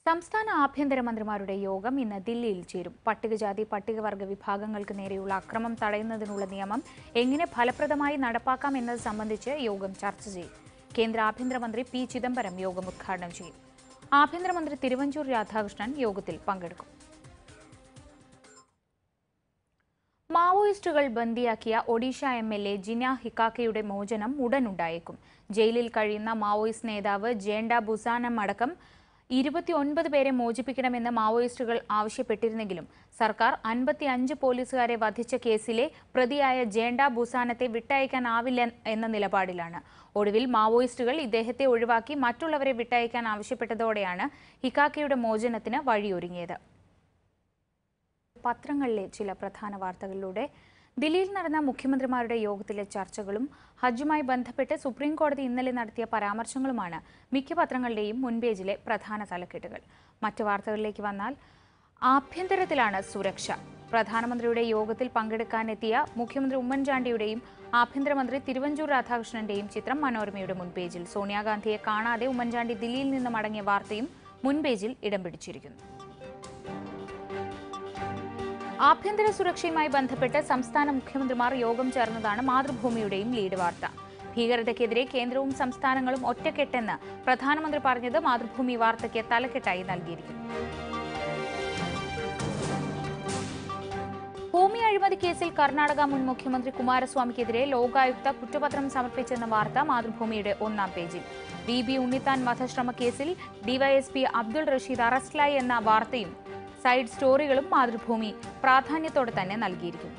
സംസ്ഥാന ആഭ്യന്തരമന്ത്രിമാരുടെ യോഗം ഇന്ന് ദില്ലിയിൽ ചേരും പട്ടികജാതി പട്ടികവർഗ വിഭാഗങ്ങൾക്ക് നേരെയുള്ള അക്രമം തടയുന്നതിനുള്ള നിയമം എങ്ങനെ ഫലപ്രദമായി നടപ്പാക്കാം എന്നത് സംബന്ധിച്ച് യോഗം ചർച്ച ചെയ്യും കേന്ദ്ര ആഭ്യന്തരമന്ത്രി പി ചിദംബരം യോഗം ഉദ്ഘാടനം ചെയ്യും ആഭ്യന്തരമന്ത്രി തിരുവഞ്ചൂർ രാധാകൃഷ്ണൻ യോഗത്തിൽ പങ്കെടുക്കും മാവോയിസ്റ്റുകൾ ബന്ദിയാക്കിയ Odisha M L A Jina ഹിക്കാക്കയുടെ മോചനം ഉടൻ ഉണ്ടായേക്കും ജയിലിൽ കഴിയുന്ന മാവോയിസ്റ്റ് നേതാവ് ജേണ്ട ബുസാനം അടക്കം ഇരുപത്തിയൊൻപത് പേരെ മോചിപ്പിക്കണമെന്ന് മാവോയിസ്റ്റുകൾ ആവശ്യപ്പെട്ടിരുന്നെങ്കിലും സർക്കാർ അൻപത്തിയഞ്ച് പോലീസുകാരെ വധിച്ച കേസിലെ പ്രതിയായ ജേണ്ട ബുസാനത്തെ വിട്ടയക്കാനാവില്ല എന്ന നിലപാടിലാണ് ഒടുവിൽ മാവോയിസ്റ്റുകൾ ഇദ്ദേഹത്തെ ഒഴിവാക്കി മറ്റുള്ളവരെ വിട്ടയക്കാൻ ആവശ്യപ്പെട്ടതോടെയാണ് ഹിക്കാക്കയുടെ മോചനത്തിന് വഴിയൊരുങ്ങിയത് പത്രങ്ങളിലെ ചില പ്രധാന വാർത്തകളിലൂടെ ദില്ലിയിൽ നടന്ന മുഖ്യമന്ത്രിമാരുടെ യോഗത്തിലെ ചർച്ചകളും ഹജ്ജുമായി ബന്ധപ്പെട്ട് സുപ്രീം കോടതി ഇന്നലെ നടത്തിയ പരാമർശങ്ങളുമാണ് മിക്ക പത്രങ്ങളുടെയും മുൻപേജിലെ പ്രധാന തലക്കെട്ടുകൾ മറ്റു വാർത്തകളിലേക്ക് വന്നാൽ ആഭ്യന്തരത്തിലാണ് സുരക്ഷ പ്രധാനമന്ത്രിയുടെ യോഗത്തിൽ പങ്കെടുക്കാനെത്തിയ മുഖ്യമന്ത്രി ഉമ്മൻചാണ്ടിയുടെയും ആഭ്യന്തരമന്ത്രി തിരുവഞ്ചൂർ രാധാകൃഷ്ണന്റെയും ചിത്രം മനോരമയുടെ മുൻപേജിൽ സോണിയാഗാന്ധിയെ കാണാതെ ഉമ്മൻചാണ്ടി ദില്ലിയിൽ നിന്ന് മടങ്ങിയ വാർത്തയും മുൻപേജിൽ ഇടം പിടിച്ചിരിക്കുന്നു ആഭ്യന്തര സുരക്ഷയുമായി ബന്ധപ്പെട്ട് സംസ്ഥാന മുഖ്യമന്ത്രിമാർ യോഗം ചേർന്നതാണ് മാതൃഭൂമിയുടെയും ലീഡ് വാർത്ത ഭീകരതയ്ക്കെതിരെ കേന്ദ്രവും സംസ്ഥാനങ്ങളും ഒറ്റക്കെട്ടെന്ന് പ്രധാനമന്ത്രി പറഞ്ഞത് മാതൃഭൂമി വാർത്തയ്ക്ക് തലക്കെട്ടായി നൽകിയിരിക്കുന്നു ഭൂമി അഴിമതി കേസിൽ കർണാടക മുൻ മുഖ്യമന്ത്രി കുമാരസ്വാമിക്കെതിരെ ലോകായുക്ത കുറ്റപത്രം സമർപ്പിച്ചെന്ന വാർത്ത മാതൃഭൂമിയുടെ ഒന്നാം പേജിൽ വി ബി ഉണ്ണിത്താൻ വധശ്രമ കേസിൽ ഡിവൈഎസ്പി അബ്ദുൾ റഷീദ് അറസ്റ്റിലായി എന്ന വാർത്തയും സൈഡ് സ്റ്റോറികളും മാതൃഭൂമി പ്രാധാന്യത്തോടെ തന്നെ നൽകിയിരിക്കുന്നു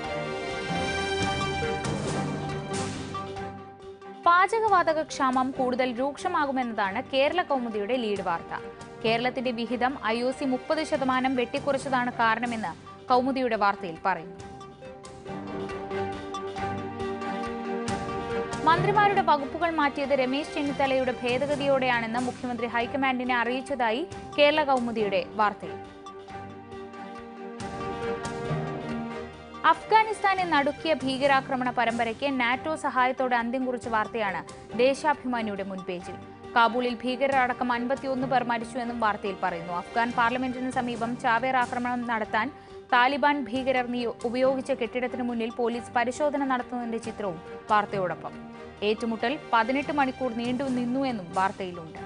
പാചകവാതക ക്ഷാമം കൂടുതൽ രൂക്ഷമാകുമെന്നതാണ് കേരള കൗമുദിയുടെ ലീഡ് വാർത്ത കേരളത്തിന്റെ വിഹിതം ഐ ഒ സി മുപ്പത് ശതമാനം വെട്ടിക്കുറച്ചതാണ് കാരണമെന്ന് കൗമുദിയുടെ വാർത്തയിൽ പറയുന്നു മന്ത്രിമാരുടെ വകുപ്പുകൾ മാറ്റിയത് രമേശ് ചെന്നിത്തലയുടെ ഭേദഗതിയോടെയാണെന്ന് മുഖ്യമന്ത്രി ഹൈക്കമാൻഡിനെ അറിയിച്ചതായി കേരള കൗമുദിയുടെ വാർത്തയിൽ അഫ്ഗാനിസ്ഥാനെ നടുക്കിയ ഭീകരാക്രമണ പരമ്പരയ്ക്ക് നാറ്റോ സഹായത്തോടെ അന്ത്യം കുറിച്ച വാർത്തയാണ് ദേശാഭിമാനിയുടെ മുൻപേജിൽ കാബൂളിൽ ഭീകരർ അടക്കം അൻപത്തിയൊന്ന് പേർ മരിച്ചുവെന്നും വാർത്തയിൽ പറയുന്നു അഫ്ഗാൻ പാർലമെന്റിന് സമീപം ചാവേർ ആക്രമണം നടത്താൻ താലിബാൻ ഭീകരർ നിയോ- ഉപയോഗിച്ച കെട്ടിടത്തിന് മുന്നിൽ പോലീസ് പരിശോധന നടത്തുന്നതിന്റെ ചിത്രവും വാർത്തയോടൊപ്പം ഏറ്റുമുട്ടൽ പതിനെട്ട് മണിക്കൂർ നീണ്ടു നിന്നുവെന്നും വാർത്തയിലുണ്ട്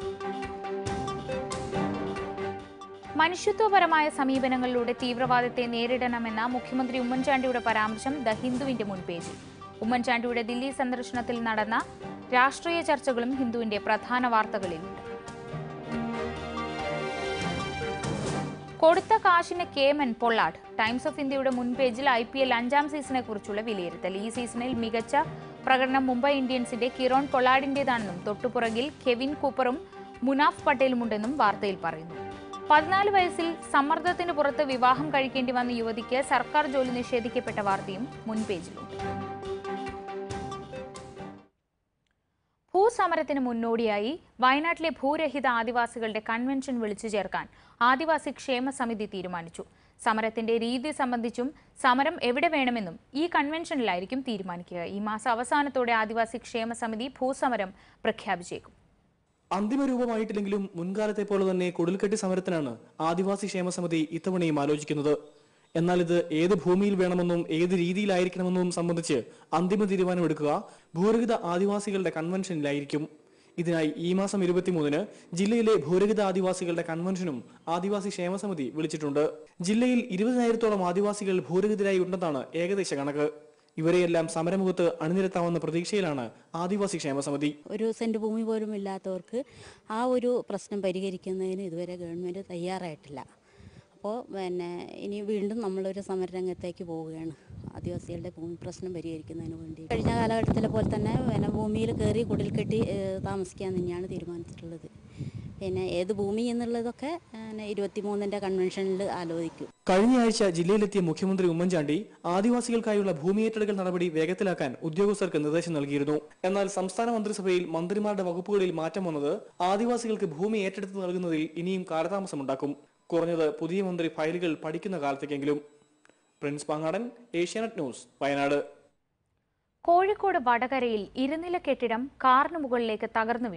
മനുഷ്യത്വപരമായ സമീപനങ്ങളിലൂടെ തീവ്രവാദത്തെ നേരിടണമെന്ന മുഖ്യമന്ത്രി ഉമ്മൻചാണ്ടിയുടെ പരാമർശം ദ ഹിന്ദുവിന്റെ മുൻപേജിൽ ഉമ്മൻചാണ്ടിയുടെ ദില്ലി സന്ദർശനത്തിൽ നടന്ന രാഷ്ട്രീയ ചർച്ചകളും ഹിന്ദുവിന്റെ പ്രധാന വാർത്തകളിലുണ്ട് കൊടുത്ത കാശിന് കേമൻ പൊള്ളാഡ് ടൈംസ് ഓഫ് ഇന്ത്യയുടെ മുൻപേജിൽ ഐ പി എൽ അഞ്ചാം സീസണെ കുറിച്ചുള്ള വിലയിരുത്തൽ ഈ സീസണിൽ മികച്ച പ്രകടനം മുംബൈ ഇന്ത്യൻസിന്റെ കിറോൺ പൊള്ളാഡിന്റേതാണെന്നും തൊട്ടുപുറകിൽ കെവിൻ കൂപ്പറും മുനാഫ് പട്ടേലുമുണ്ടെന്നും വാർത്തയിൽ പറയുന്നു പതിനാല് വയസ്സിൽ സമ്മർദ്ദത്തിന് പുറത്ത് വിവാഹം കഴിക്കേണ്ടി വന്ന യുവതിക്ക് സർക്കാർ ജോലി നിഷേധിക്കപ്പെട്ട വാർത്തയും മുൻപേജിലുണ്ട് ഭൂസമരത്തിന് മുന്നോടിയായി വയനാട്ടിലെ ഭൂരഹിത ആദിവാസികളുടെ കൺവെൻഷൻ വിളിച്ചു ചേർക്കാൻ ആദിവാസി ക്ഷേമ സമിതി തീരുമാനിച്ചു സമരത്തിന്റെ രീതി സംബന്ധിച്ചും സമരം എവിടെ വേണമെന്നും ഈ കൺവെൻഷനിലായിരിക്കും തീരുമാനിക്കുക ഈ മാസം അവസാനത്തോടെ ആദിവാസി ക്ഷേമ സമിതി ഭൂസമരം പ്രഖ്യാപിച്ചേക്കും അന്തിമ രൂപമായിട്ടില്ലെങ്കിലും മുൻകാലത്തെ പോലെ തന്നെ കുടിൽക്കെട്ടി സമരത്തിനാണ് ആദിവാസി ക്ഷേമ സമിതി ഇത്തവണയും ആലോചിക്കുന്നത് എന്നാൽ ഇത് ഏത് ഭൂമിയിൽ വേണമെന്നും ഏത് രീതിയിലായിരിക്കണമെന്നും സംബന്ധിച്ച് അന്തിമ തീരുമാനമെടുക്കുക ഭൂരഹിത ആദിവാസികളുടെ കൺവെൻഷനിലായിരിക്കും ഇതിനായി ഈ മാസം ഇരുപത്തിമൂന്നിന് ജില്ലയിലെ ഭൂരഹിത ആദിവാസികളുടെ കൺവെൻഷനും ആദിവാസി ക്ഷേമ സമിതി വിളിച്ചിട്ടുണ്ട് ജില്ലയിൽ ഇരുപതിനായിരത്തോളം ആദിവാസികൾ ഭൂരഹിതരായി ഉണ്ടെന്നാണ് ഏകദേശ കണക്ക് ഇവരെയെല്ലാം സമരമുഖത്ത് അണിനിരത്താമെന്ന പ്രതീക്ഷയിലാണ് ആദിവാസി ക്ഷേമ സമിതി ഒരു സെൻറ്റ് ഭൂമി പോലും ഇല്ലാത്തവർക്ക് ആ ഒരു പ്രശ്നം പരിഹരിക്കുന്നതിന് ഇതുവരെ ഗവൺമെൻറ് തയ്യാറായിട്ടില്ല അപ്പോൾ പിന്നെ ഇനി വീണ്ടും നമ്മളൊരു സമരരംഗത്തേക്ക് പോവുകയാണ് ആദിവാസികളുടെ ഭൂമി പ്രശ്നം പരിഹരിക്കുന്നതിന് വേണ്ടി കഴിഞ്ഞ കാലഘട്ടത്തിലെ പോലെ തന്നെ പിന്നെ ഭൂമിയിൽ കയറി കുടിൽ കെട്ടി ഏഹ്, താമസിക്കാൻ തന്നെയാണ് തീരുമാനിച്ചിട്ടുള്ളത് പിന്നെ ഏത് ഭൂമി എന്നുള്ളതൊക്കെ പിന്നെ ഇരുപത്തിമൂന്നിൻ്റെ കൺവെൻഷനിൽ ആലോചിക്കും കഴിഞ്ഞ ആഴ്ച ജില്ലയിലെത്തിയ മുഖ്യമന്ത്രി ഉമ്മൻചാണ്ടി ആദിവാസികൾക്കായുള്ള ഭൂമി ഏറ്റെടുക്കൽ നടപടി വേഗത്തിലാക്കാൻ ഉദ്യോഗസ്ഥർക്ക് നിർദ്ദേശം നൽകിയിരുന്നു എന്നാൽ സംസ്ഥാന മന്ത്രിസഭയിൽ മന്ത്രിമാരുടെ വകുപ്പുകളിൽ മാറ്റം വന്നത് ആദിവാസികൾക്ക് ഭൂമി ഏറ്റെടുത്ത് നൽകുന്നതിൽ ഇനിയും കാലതാമസമുണ്ടാക്കും കുറഞ്ഞത് പുതിയ മന്ത്രി ഫയലുകൾ പഠിക്കുന്ന കാലത്തേക്കെങ്കിലും പ്രിൻസ് പാങ്ങാടൻ ഏഷ്യാനെറ്റ് ന്യൂസ് വയനാട് കോഴിക്കോട് വടകരയിൽ ഇരുനില കെട്ടിടം കാറിന് മുകളിലേക്ക് തകർന്നു വീണു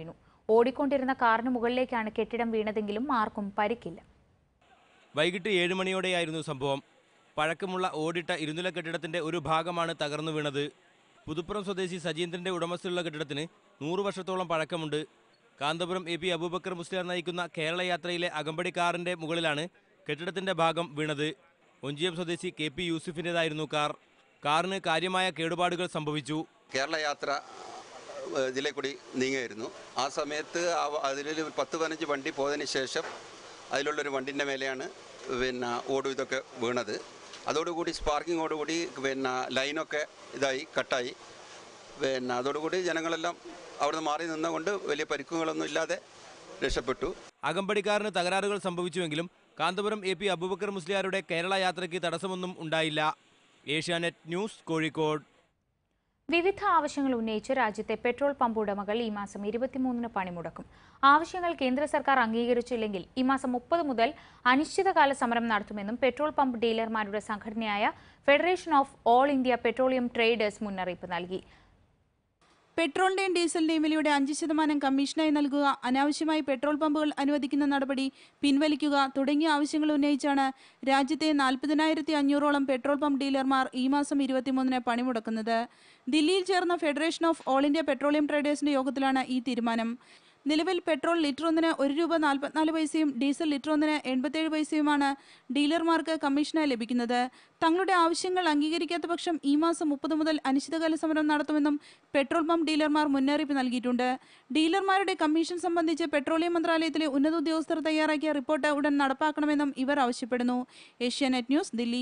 ഓടിക്കൊണ്ടിരുന്ന കാറിന് മുകളിലേക്കാണ് കെട്ടിടം വീണതെങ്കിലും ആർക്കും പരിക്കില്ല വൈകിട്ട് ഏഴ് മണിയോടെയായിരുന്നു സംഭവം പഴക്കമുള്ള ഓടിട്ട ഇരുനില കെട്ടിടത്തിന്റെ ഒരു ഭാഗമാണ് തകർന്നു വീണത് പുതുപ്പുറം സ്വദേശി സജീന്ദ്രന്റെ ഉടമസ്ഥയുള്ള കെട്ടിടത്തിന് നൂറു വർഷത്തോളം പഴക്കമുണ്ട് കാന്തപുരം എ പി അബൂബക്കർ മുസ്ലിയാർ നയിക്കുന്ന കേരള യാത്രയിലെ അകമ്പടി കാറിന്റെ മുകളിലാണ് കെട്ടിടത്തിന്റെ ഭാഗം വീണത് ഒഞ്ചിയം സ്വദേശി കെ പി യൂസുഫിൻ്റെതായിരുന്നു കാർ കാറിന് കാര്യമായ കേടുപാടുകൾ സംഭവിച്ചു കേരള യാത്ര ഏഹ്, ഇതിലെ കൂടി നീങ്ങുകയായിരുന്നു ആ സമയത്ത് ആ- അതിലൊരു പത്ത് പതിനഞ്ച് വണ്ടി പോയതിന് ശേഷം അതിലുള്ളൊരു വണ്ടിൻ്റെ മേലെയാണ് പിന്നെ ഓടും ഇതൊക്കെ വീണത് അതോടുകൂടി സ്പാർക്കിങ്ങോടുകൂടി പിന്നെ ലൈനൊക്കെ ഇതായി കട്ടായി പിന്നെ അതോടുകൂടി ജനങ്ങളെല്ലാം അവിടുന്ന് മാറി നിന്നുകൊണ്ട് വലിയ പരിക്കുകളൊന്നും ഇല്ലാതെ രക്ഷപ്പെട്ടു അകമ്പടിക്കാരന് തകരാറുകൾ സംഭവിച്ചുവെങ്കിലും കാന്തപുരം എ പി അബൂബക്കർ മുസ്ലിയാരുടെ കേരള യാത്രയ്ക്ക് തടസ്സമൊന്നും ഉണ്ടായില്ല ഏഷ്യാനെറ്റ് ന്യൂസ് കോഴിക്കോട് വിവിധ ആവശ്യങ്ങൾ ഉന്നയിച്ച് രാജ്യത്തെ പെട്രോൾ പമ്പ് ഉടമകൾ ഈ മാസം ഇരുപത്തിമൂന്നിന് പണിമുടക്കും ആവശ്യങ്ങൾ കേന്ദ്ര സർക്കാർ അംഗീകരിച്ചില്ലെങ്കിൽ ഈ മാസം മുപ്പത് മുതൽ അനിശ്ചിതകാല സമരം നടത്തുമെന്നും പെട്രോൾ പമ്പ് ഡീലർമാരുടെ സംഘടനയായ federation of all India petroleum traders മുന്നറിയിപ്പ് നൽകി പെട്രോളിന്റെയും ഡീസലിന്റെയും വിലയുടെ അഞ്ച് ശതമാനം കമ്മീഷനായി നൽകുക അനാവശ്യമായി പെട്രോൾ പമ്പുകൾ അനുവദിക്കുന്ന നടപടി പിൻവലിക്കുക തുടങ്ങിയ ആവശ്യങ്ങൾ ഉന്നയിച്ചാണ് രാജ്യത്തെ നാൽപ്പതിനായിരത്തി അഞ്ഞൂറോളം പെട്രോൾ പമ്പ് ഡീലർമാർ ഈ മാസം ഇരുപത്തിമൂന്നിന് പണിമുടക്കുന്നത് ദില്ലിയിൽ ചേർന്ന federation of all India petroleum ട്രേഡേഴ്സിന്റെ യോഗത്തിലാണ് ഈ തീരുമാനം നിലവിൽ പെട്രോൾ ലിറ്റർ ഒന്നിന് ഒരു രൂപ നാൽപ്പത്തിനാല് പൈസയും ഡീസൽ ലിറ്റർ ഒന്നിന് എൺപത്തേഴ് പൈസയുമാണ് ഡീലർമാർക്ക് കമ്മീഷനായി ലഭിക്കുന്നത് തങ്ങളുടെ ആവശ്യങ്ങൾ അംഗീകരിക്കാത്ത പക്ഷം ഈ മാസം മുപ്പത് മുതൽ അനിശ്ചിതകാല സമരം നടത്തുമെന്നും പെട്രോൾ പമ്പ് ഡീലർമാർ മുന്നറിയിപ്പ് നൽകിയിട്ടുണ്ട് ഡീലർമാരുടെ കമ്മീഷൻ സംബന്ധിച്ച് പെട്രോളിയം മന്ത്രാലയത്തിലെ ഉന്നത ഉദ്യോഗസ്ഥർ തയ്യാറാക്കിയ റിപ്പോർട്ട് ഉടൻ നടപ്പാക്കണമെന്നും ഇവർ ആവശ്യപ്പെടുന്നു ഏഷ്യാനെറ്റ് ന്യൂസ് ദില്ലി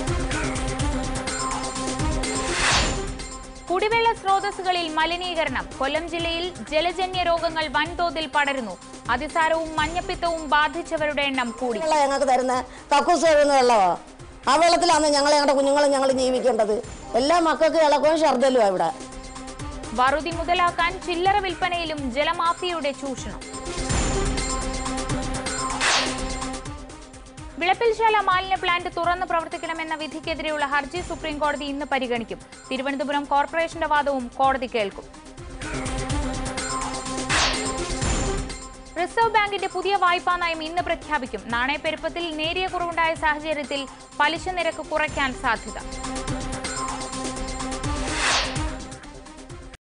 കുടിവെള്ള സ്രോതസ്സുകളിൽ മലിനീകരണം കൊല്ലം ജില്ലയിൽ ജലജന്യ രോഗങ്ങൾ വൻതോതിൽ പടരുന്നു അതിസാരവും മഞ്ഞപ്പിത്തവും ബാധിച്ചവരുടെ എണ്ണം കൂടി വെള്ളം ഞങ്ങൾക്ക് തരുന്ന കക്കൂസ് കഴുകുന്ന വെള്ളമോ ആ വെള്ളത്തിലാണ് ഞങ്ങൾ ഞങ്ങളുടെ കുഞ്ഞുങ്ങളും ഞങ്ങൾ ജീവിക്കേണ്ടത് എല്ലാ മക്കൾക്ക് ഇളക്കവും ഛർദ്ദലുമാണ് ഇവിടെ വറുതി മുതലാക്കാൻ ചില്ലറ വിൽപ്പനയിലും ജലമാഫിയയുടെ ചൂഷണം വിളപ്പിൽശാല മാലിന്യ പ്ലാന്റ് തുറന്ന് പ്രവർത്തിക്കണമെന്ന വിധിക്കെതിരെയുള്ള ഹർജി സുപ്രീം കോടതി ഇന്ന് പരിഗണിക്കും തിരുവനന്തപുരം കോർപ്പറേഷന്റെ വാദവും കോടതി കേൾക്കും റിസർവ് ബാങ്കിന്റെ പുതിയ വായ്പാ നയം ഇന്ന് പ്രഖ്യാപിക്കും നാണയപ്പെരുപ്പത്തിൽ നേരിയ കുറവുണ്ടായ സാഹചര്യത്തിൽ പലിശ നിരക്ക് കുറയ്ക്കാൻ സാധ്യത